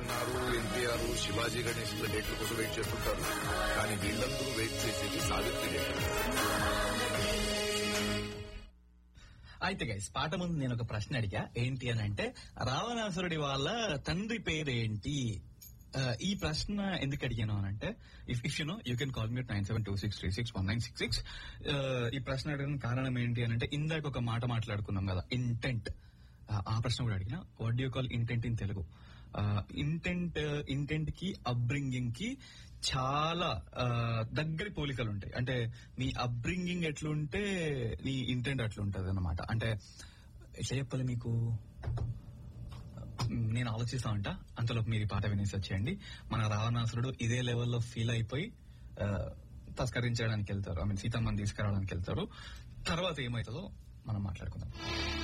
ఏఎన్ఆర్ ఎన్టీఆర్ శివాజీ గణేష్ డేట్ల కోసం వెయిట్ చేస్తుంటారు కానీ వీళ్ళందరూ వెయిట్ చేసేది సావిత్రి డేట్ అయితే గైస్ పాట ముందు నేను ఒక ప్రశ్న అడిగా ఏంటి అని అంటే రావణాసురుడి వాళ్ళ తండ్రి పేరేంటి ఆ, ఈ ప్రశ్న ఎందుకు అడిగాను అని అంటే if if you know you can call me nine seven two six three six one nine six six ఈ ప్రశ్న అడగడానికి కారణం ఏంటి అని అంటే ఇందాక ఒక మాట మాట్లాడుకున్నాం కదా ఇంటెంట్ ఆ ప్రశ్న కూడా అడిగిన what do call intent in Telugu intent intent కి అబ్రింగింగ్ కి చాలా ఆ, దగ్గరి పోలికలు ఉంటాయి అంటే నీ అబ్రింగింగ్ ఎట్లుంటే నీ ఇంటెంట్ అట్లుంటది అనమాట అంటే ఎట్లా చెప్పాలి మీకు నేను ఆలోచిస్తా ఉంటా అంతలోపు మీరు ఈ పాట వినేసి వచ్చేయండి మన రావణాసురుడు ఇదే లెవెల్లో ఫీల్ అయిపోయి ఆ, తస్కరించడానికి వెళ్తారు ఐ మీన్ సీతమ్మని తీసుకురావడానికి వెళ్తారు తర్వాత ఏమవుతుందో మనం మాట్లాడుకుందాం